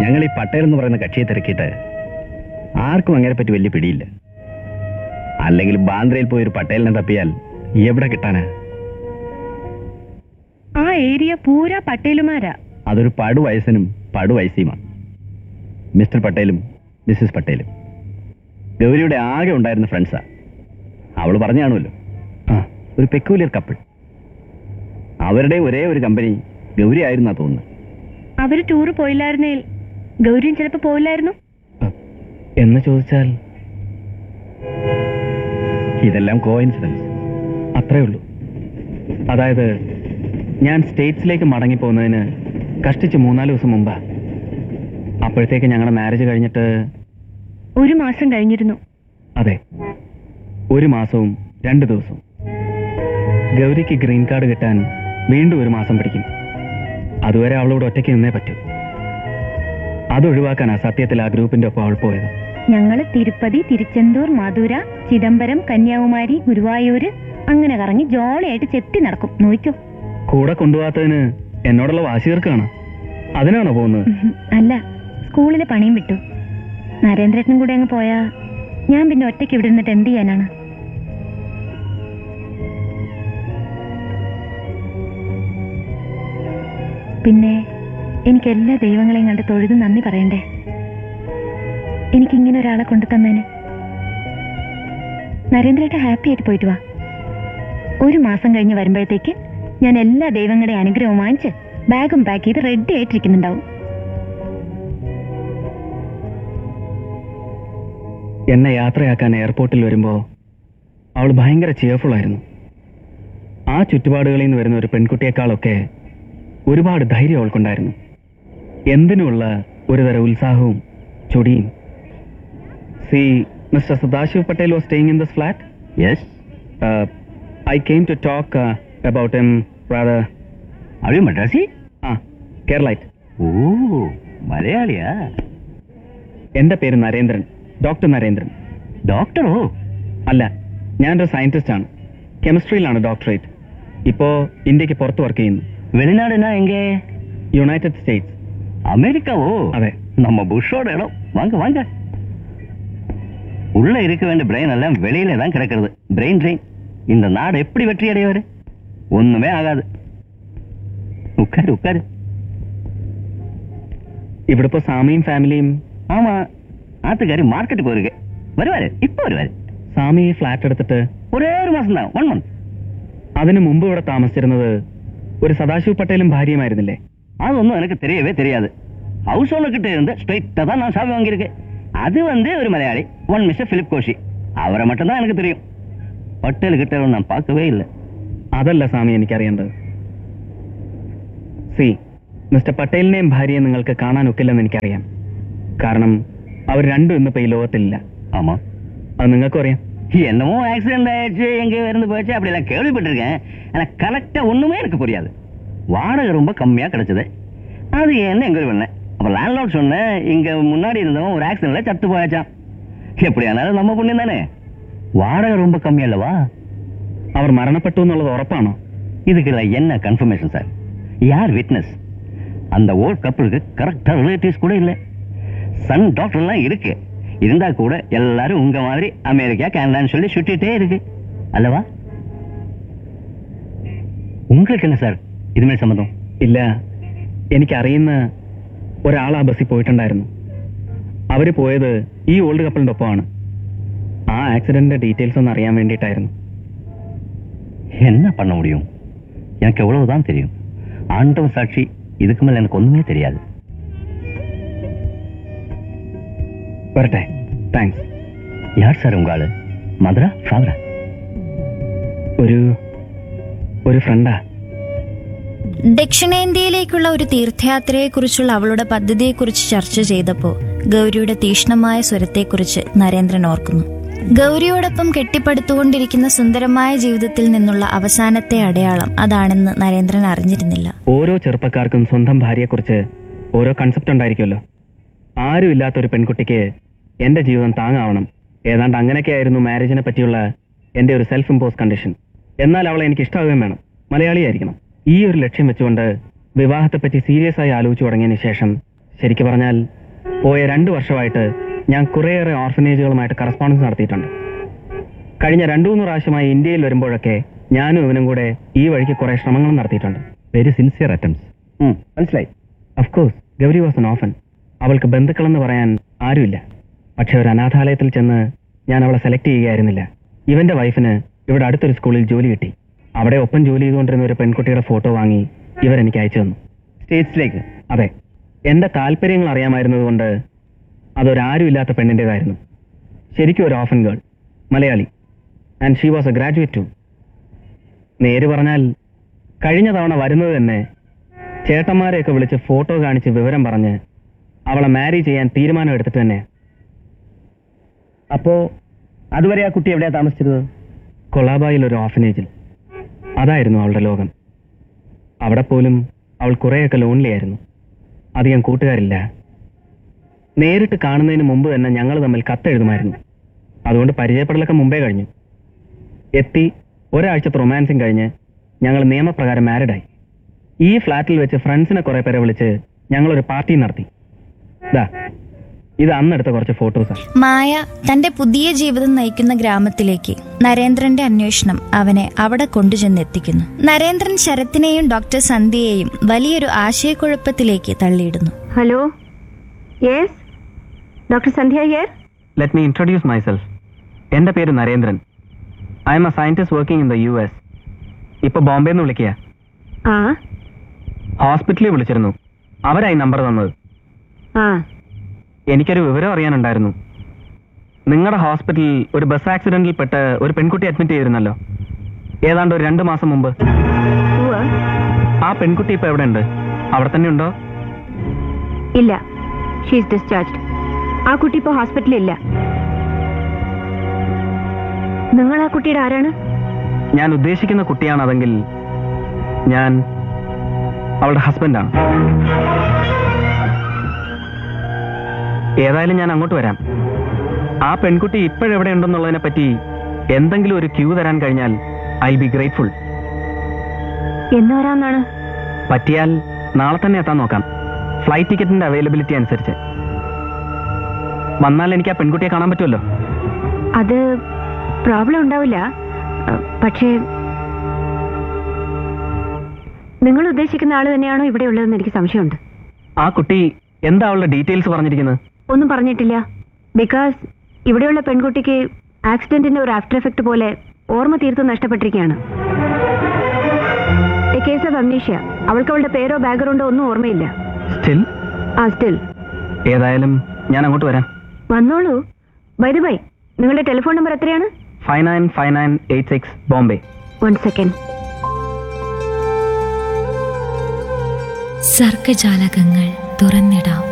ഞങ്ങൾ ഈ പട്ടേൽ എന്ന് പറയുന്ന കക്ഷിയെ തിരക്കിയിട്ട് ആർക്കും അങ്ങനെ പറ്റി വലിയ പിടിയില്ല അല്ലെങ്കിൽ ബാന്ദ്രയിൽ പോയി ഒരു പട്ടേലിനെ തപ്പിയാൽ എവിടെ കിട്ടാനാ ആ ഏരിയ പൂരാ പട്ടേലുമാരാ അതൊരു പടു വയസ്സനും പടു വയസ്സിയുമാണ് മിസ്റ്റർ പട്ടേലും മിസ്സിസ് പട്ടേലും ഗൗരിയുടെ ആകെ ഉണ്ടായിരുന്ന ഫ്രണ്ട്സാ അവൾ പറഞ്ഞു കാണുമല്ലോ ആ ഒരു പെക്കൂലിയർ കപ്പിൾ അവരുടെ ഒരേ ഒരു കമ്പനി ഗൗരി ആയിരുന്നാ തോന്നുന്നത് അവര് ടൂറ് പോയില്ലായിരുന്നേൽ ഗൗരിയും ചിലപ്പോ പോയില്ലായിരുന്നു എന്ന് ചോദിച്ചാൽ ഇതെല്ലാം കോയിൻസിഡൻസ് അത്രേ ഉള്ളൂ അതായത് ഞാൻ സ്റ്റേറ്റ്സിലേക്ക് മടങ്ങി പോകുന്നതിന് കഷ്ടിച്ച് മൂന്നാല് ദിവസം മുമ്പാ അപ്പോഴത്തേക്ക് ഞങ്ങളുടെ മാരേജ് കഴിഞ്ഞിട്ട് ഒരു മാസം കഴിഞ്ഞിരുന്നു അതെ ഒരു മാസവും രണ്ട് ദിവസവും ഗൗരിക്ക് ഗ്രീൻ കാർഡ് കിട്ടാൻ വീണ്ടും ഒരു മാസം പിടിക്കും അതുവരെ അവളോട് ഒറ്റയ്ക്ക് നിന്നേ പറ്റൂ അതൊഴിവാക്കാനാ സത്യത്തിൽ ആ ഗ്രൂപ്പിന്റെ ഒപ്പം അവൾ പോയത് ഞങ്ങള് തിരുപ്പതി തിരുച്ചെന്തൂർ മധുര ചിദംബരം കന്യാകുമാരി ഗുരുവായൂര് അങ്ങനെ കറങ്ങി ജോളിയായിട്ട് ചെത്തി നടക്കും നോക്കോ കൂടെ കൊണ്ടുപോകാത്തതിന് എന്നോടുള്ള വാശി തീർക്കാണ് അതിനാണോ പോകുന്നത് അല്ല സ്കൂളിലെ പണിയും വിട്ടു നരേന്ദ്രേട്ടനും കൂടെ അങ്ങ് പോയാ ഞാൻ പിന്നെ ഒറ്റയ്ക്ക് ഇവിടെ നിന്നിട്ട് എന്ത് ചെയ്യാനാണ് പിന്നെ എനിക്ക് എല്ലാ ദൈവങ്ങളെയും കണ്ട് തൊഴുത് നന്ദി പറയണ്ടേ എനിക്കിങ്ങനെ ഒരാളെ കൊണ്ടു തന്നേന് നരേന്ദ്രേട്ട ഹാപ്പി ആയിട്ട് പോയിട്ട് വാ ഒരു മാസം കഴിഞ്ഞ് വരുമ്പോഴത്തേക്ക് ഞാൻ എല്ലാ ദൈവങ്ങളുടെയും അനുഗ്രഹവും വാങ്ങിച്ച് ബാഗും പാക്ക് ചെയ്ത് റെഡി ആയിട്ടിരിക്കുന്നുണ്ടാവും എന്നെ യാത്രയാക്കാൻ എയർപോർട്ടിൽ വരുമ്പോൾ അവൾ ഭയങ്കര ചിയർഫുൾ ആയിരുന്നു ആ ചുറ്റുപാടുകളിൽ നിന്ന് വരുന്ന ഒരു പെൺകുട്ടിയെക്കാളൊക്കെ ഒരുപാട് ധൈര്യം അവൾക്കുണ്ടായിരുന്നു എന്തിനുമുള്ള ഒരുതരം ഉത്സാഹവും ചൊടിയും see mister Sadashiv Patel was staying in this flat yes I came to talk about um rather അവി മദ്രാസി ആ കേരളൈറ്റ് ഓ മലയാളിയാ എൻ്റെ പേര് നരേന്ദ്രൻ ഡോക്ടർ നരേന്ദ്രൻ ഡോക്ടറോ അല്ല ഞാനൊരു സയന്റിസ്റ്റ് ആണ് കെമിസ്ട്രിയിലാണ് ഡോക്ടറേറ്റ് ഇപ്പോ ഇന്ത്യക്ക് പുറത്ത് വർക്ക് ചെയ്യുന്നു வெளிநாடுனா எங்கே യുണൈറ്റഡ് സ്റ്റേറ്റ്സ് அமெரிக்காவோ അതെ நம்ம புஷ்ஷோட இடம் வாங்க வாங்க உள்ள இருக்க வேண்டிய பிரெயின் எல்லாம் வெளியில தான் கிடக்கிறது பிரெயின் ட்ரெயின் இந்த நாடு எப்படி வெற்றி அடைவாரு ஒண்ணுமே ஆகாது உட்காரு உட்காரு ഇവിടെ ഇപ്പോ സാമിയും ഫാമിലിയും ஆமா ஆத்துக்காரி மார்க்கெட்டுக்கு போயிருக்கு வருவாரு இப்ப வருவாரு സാമി ഈ ഫ്ലാറ്റ് എടുത്തിട്ട് ஒரே ஒரு மாசம் தான் ஒன் மந்த் അതിനു മുമ്പ് ഇവിടെ താമസിച്ചിരുന്നത് ഒരു സദാശിവ് പട്ടേലും ഭാര്യയുമായിരുന്നില്ലേ அது ஒன்றும் எனக்கு தெரியவே தெரியாது ஹவுஸ் ஓனர் கிட்ட இருந்து ஸ்ட்ரைட்டா தான் நான் சாவி வாங்கியிருக்கேன் அது வந்து ஒரு மலையாளி ஒன் மிஸ்டர் பிலிப் கோஷி அவரை மட்டும்தான் எனக்கு தெரியும் பட்டேல் கிட்ட நான் பார்க்கவே இல்லை അതല്ല സ്വാമി എനിക്കറിയേണ്ടത് സി മിസ്റ്റർ പട്ടേലിനെയും ഭാര്യയും നിങ്ങൾക്ക് കാണാൻ ഒക്കില്ലെന്ന് എനിക്കറിയാം കാരണം അവർ രണ്ടും ഇന്നിപ്പോ ഈ ലോകത്തിലില്ല ஆமா അത് നിങ്ങൾക്കും അറിയാം என்னமோ ஆக்சிடென்ட் ஆயிடுச்சு எங்க இருந்து போயிடுச்சு அப்படி எல்லாம் கேள்விப்பட்டிருக்கேன் ஆனா கரெக்டா ஒண்ணுமே எனக்கு புரியாது வாடகை ரொம்ப கம்மியா கிடைச்சது அது என்ன எங்க பண்ணேன் அப்ப லேண்ட்லார்ட் சொன்னேன் இங்க முன்னாடி இருந்தவன் ஒரு ஆக்சிடென்ட்ல சத்து போயாச்சான் எப்படி ஆனாலும் நம்ம புண்ணியம் தானே வாடகை ரொம்ப கம்மி அல்லவா അവർ മരണപ്പെട്ടു എന്നുള്ളത് ഉറപ്പാണോ இதுக்குள்ள என்ன கன்ஃபர்மேஷன் சார் யார் விட்னஸ் அந்த ஓல்ட் கப்பலுக்கு கரெக்டா ரிலேட்டிவ்ஸ் கூட இல்ல சன் டாக்டர்லாம் இருக்கு இருந்தா கூட எல்லாரும் உங்க மாதிரி அமெரிக்கா கனடான்னு சொல்லி சுட்டிட்டே இருக்கு அல்லவா உங்களுக்கு என்ன சார் இதுமே சம்மந்தம் ഇല്ല എനിക്കറിയുന്ന ഒരാൾ ആ ബസ്സിൽ പോയിട്ടുണ്ടായിരുന്നു അവര് പോയത് ഈ ഓൾഡ് കപ്പിളിന്റെ ഒപ്പമാണ് ആ ആക്സിഡന്റിന്റെ ഡീറ്റെയിൽസ് ഒന്ന് അറിയാൻ വേണ്ടിയിട്ടായിരുന്നു என்ன பண்ண முடியும் எனக்கு எவ்வளவுதான் தெரியும் ஆண்டவன் சாட்சி இதுக்கு மேல எனக்கு ஒண்ணுமே தெரியாது വരട്ടെ താങ്ക്സ് யார் சார் உங்க ஆளு மதுரா ஃபாதரா ഒരു ഒരു ഫ്രണ്ടാ ദക്ഷിണേന്ത്യയിലേക്കുള്ള ഒരു തീർത്ഥയാത്രയെക്കുറിച്ചുള്ള അവളുടെ പദ്ധതിയെക്കുറിച്ച് ചർച്ച ചെയ്തപ്പോൾ ഗൗരിയുടെ തീക്ഷ്ണമായ സ്വരത്തെക്കുറിച്ച് നരേന്ദ്രൻ ഓർക്കുന്നു ഗൗരിയോടൊപ്പം കെട്ടിപ്പടുത്തുകൊണ്ടിരിക്കുന്ന സുന്ദരമായ ജീവിതത്തിൽ നിന്നുള്ള അവസാനത്തെ അടയാളം അതാണെന്ന് നരേന്ദ്രൻ അറിഞ്ഞിരുന്നില്ല ഓരോ ചെറുപ്പക്കാർക്കും സ്വന്തം ഭാര്യയെക്കുറിച്ച് ഓരോ കൺസെപ്റ്റ് ഉണ്ടായിരിക്കുമല്ലോ ആരും ഇല്ലാത്ത ഒരു പെൺകുട്ടിക്ക് എന്റെ ജീവിതം താങ്ങാവണം ഏതാണ്ട് അങ്ങനെയൊക്കെയായിരുന്നു മാരേജിനെ പറ്റിയുള്ള എന്റെ ഒരു സെൽഫ് ഇമ്പോസ് കണ്ടീഷൻ എന്നാൽ അവളെ എനിക്ക് ഇഷ്ടമാവുകയും വേണം മലയാളിയായിരിക്കണം ഈ ഒരു ലക്ഷ്യം വെച്ചുകൊണ്ട് വിവാഹത്തെപ്പറ്റി സീരിയസ് ആയി ആലോചിച്ചു തുടങ്ങിയതിന് ശേഷം ശരിക്കു പറഞ്ഞാൽ പോയ രണ്ട് വർഷമായിട്ട് ഞാൻ കുറേയേറെ ഓർഫനേജുകളുമായിട്ട് കറസ്പോണ്ടൻസ് നടത്തിയിട്ടുണ്ട് കഴിഞ്ഞ രണ്ടു മൂന്ന് പ്രാവശ്യമായി ഇന്ത്യയിൽ വരുമ്പോഴൊക്കെ ഞാനും ഇവനും കൂടെ ഈ വഴിക്ക് കുറേ ശ്രമങ്ങൾ നടത്തിയിട്ടുണ്ട് വെരി സിൻസിയർ അറ്റംപ്റ്റ്സ് മനസ്സിലായി course Gauri was an orphan അവൾക്ക് ബന്ധുക്കളെന്ന് പറയാൻ ആരുമില്ല പക്ഷെ ഒരു അനാഥാലയത്തിൽ ചെന്ന് ഞാൻ അവളെ സെലക്ട് ചെയ്യുകയായിരുന്നില്ല ഇവന്റെ വൈഫിന് ഇവിടെ അടുത്തൊരു സ്കൂളിൽ ജോലി കിട്ടി അവിടെ ഒപ്പം ജോലി ചെയ്തുകൊണ്ടിരുന്ന ഒരു പെൺകുട്ടിയുടെ ഫോട്ടോ വാങ്ങി ഇവരെനിക്ക് അയച്ചു തന്നു സ്റ്റേറ്റ്സിലേക്ക് അതെ എന്റെ താല്പര്യങ്ങൾ അറിയാമായിരുന്നതുകൊണ്ട് അതൊരാരുമില്ലാത്ത പെണ്ണിൻ്റെതായിരുന്നു ശരിക്കും ഒരു orphan girl Malayali and she was a graduate too നേര് പറഞ്ഞാൽ കഴിഞ്ഞ തവണ വരുന്നത് തന്നെ ചേട്ടന്മാരെയൊക്കെ വിളിച്ച് ഫോട്ടോ കാണിച്ച് വിവരം പറഞ്ഞ് അവളെ മാരി ചെയ്യാൻ തീരുമാനം എടുത്തിട്ട് തന്നെ അപ്പോ അതുവരെ ആ കുട്ടി എവിടെയാ താമസിച്ചിരുന്നത് കൊളാബായിൽ ഒരു ഓഫനേജിൽ അതായിരുന്നു അവളുടെ ലോകം അവിടെ പോലും അവൾ കുറേയൊക്കെ ലോൺലി ആയിരുന്നു അധികം കൂട്ടുകാരില്ല നേരിട്ട് കാണുന്നതിന് മുമ്പ് തന്നെ ഞങ്ങൾ തമ്മിൽ കത്തെഴുതുമായിരുന്നു അതുകൊണ്ട് പരിചയപ്പെടലൊക്കെ മുമ്പേ കഴിഞ്ഞു എത്തി ഒരാഴ്ചത്തെ റൊമാൻസിങ് കഴിഞ്ഞ് ഞങ്ങൾ നിയമപ്രകാരം മാരിഡായി ഈ ഫ്ലാറ്റിൽ വെച്ച് ഫ്രണ്ട്സിനെ കുറെ പേരെ വിളിച്ച് ഞങ്ങളൊരു പാർട്ടി നടത്തി ദാ ഇത് അന്നെടുത്ത കുറച്ച് ഫോട്ടോസാണ് മായ തന്റെ പുതിയ ജീവിതം നയിക്കുന്ന ഗ്രാമത്തിലേക്ക് നരേന്ദ്രന്റെ അന്വേഷണം അവനെ അവിടെ കൊണ്ടുചെന്നെത്തിക്കുന്നു നരേന്ദ്രൻ ശരത്തിനെയും ഡോക്ടർ സന്ധ്യയെയും വലിയൊരു ആശയക്കുഴപ്പത്തിലേക്ക് തള്ളിയിടുന്നു hello yes doctor Sandhya here let me introduce myself എൻ്റെ പേര് Narendran I'm a scientist working in the U S ഇപ്പോൾ ബോംബെയിൽ നിന്ന് വിളിക്കുക ആ ഹോസ്പിറ്റലിൽ വിളിച്ചിരുന്നു അവരായി നമ്പർ തന്നത് ആ എനിക്കൊരു വിവരം അറിയാനുണ്ടായിരുന്നു നിങ്ങളുടെ ഹോസ്പിറ്റലിൽ ഒരു ബസ് ആക്സിഡന്റിൽ പെട്ട് ഒരു പെൺകുട്ടി അഡ്മിറ്റ് ചെയ്തിരുന്നല്ലോ ഏതാണ്ട് ഒരു രണ്ട് മാസം മുമ്പ് ഉവ്വ്. ആ പെൺകുട്ടി ഇപ്പോൾ എവിടെ ഉണ്ട് അവിടെ തന്നെ ഉണ്ടോ ഇല്ല ഷീസ് ഡിസ്ചാർജ്ഡ് ആ കുട്ടി ഇപ്പോൾ ഹോസ്പിറ്റലിൽ ഇല്ല നിങ്ങൾ ആ കുട്ടിയുടെ ആരാണ് ഞാൻ ഉദ്ദേശിക്കുന്ന കുട്ടിയാണതെങ്കിൽ ഞാൻ അവളുടെ ഹസ്ബൻഡാണ് ഏതായാലും ഞാൻ അങ്ങോട്ട് വരാം ആ പെൺകുട്ടി ഇപ്പോഴെവിടെ ഉണ്ടെന്നുള്ളതിനെ പറ്റി എന്തെങ്കിലും ഒരു ക്യൂ തരാൻ കഴിഞ്ഞാൽ ഐ ബി ഗ്രേറ്റ്ഫുൾ എന്ന് വരാമെന്നാണ് പറ്റിയാൽ നാളെ തന്നെ എത്താൻ നോക്കാം ഫ്ലൈറ്റ് ടിക്കറ്റിന്റെ അവൈലബിലിറ്റി അനുസരിച്ച് വന്നാൽ എനിക്ക് ആ പെൺകുട്ടിയെ കാണാൻ പറ്റുമല്ലോ അത് പ്രോബ്ലം ഉണ്ടാവില്ല അഹ്, പക്ഷേ നിങ്ങൾ ഉദ്ദേശിക്കുന്ന ആള് തന്നെയാണോ ഇവിടെ ഉള്ളതെന്ന് എനിക്ക് സംശയമുണ്ട് ആ കുട്ടി എന്താ അവളുടെ ഡീറ്റെയിൽസ് പറഞ്ഞിരിക്കുന്നത് ഒന്നും പറഞ്ഞിട്ടില്ല ബിക്കോസ് ഇവിടെയുള്ള പെൺകുട്ടിക്ക് ആക്സിഡന്റിന്റെ ഒരു ആഫ്റ്റർ എഫക്ട് പോലെ ഓർമ്മ തീർത്തും നഷ്ടപ്പെട്ടിരിക്കുകയാണ് എ കേസ് ഓഫ് അംനീഷ്യ അവൾക്ക് അവളുടെ പേരോ ബാക്ക്ഗ്രൗണ്ടോ ഒന്നും ഓർമ്മയില്ല സ്റ്റിൽ ആ സ്റ്റിൽ ഏതായാലും ഞാൻ അങ്ങോട്ട് വരാം വന്നോളൂ ബൈ ബൈ നിങ്ങളുടെ ടെലിഫോൺ നമ്പർ എത്രയാണ് five nine five nine eight six Bombay one second സർഗജാലകങ്ങൾ തുറന്നിടാം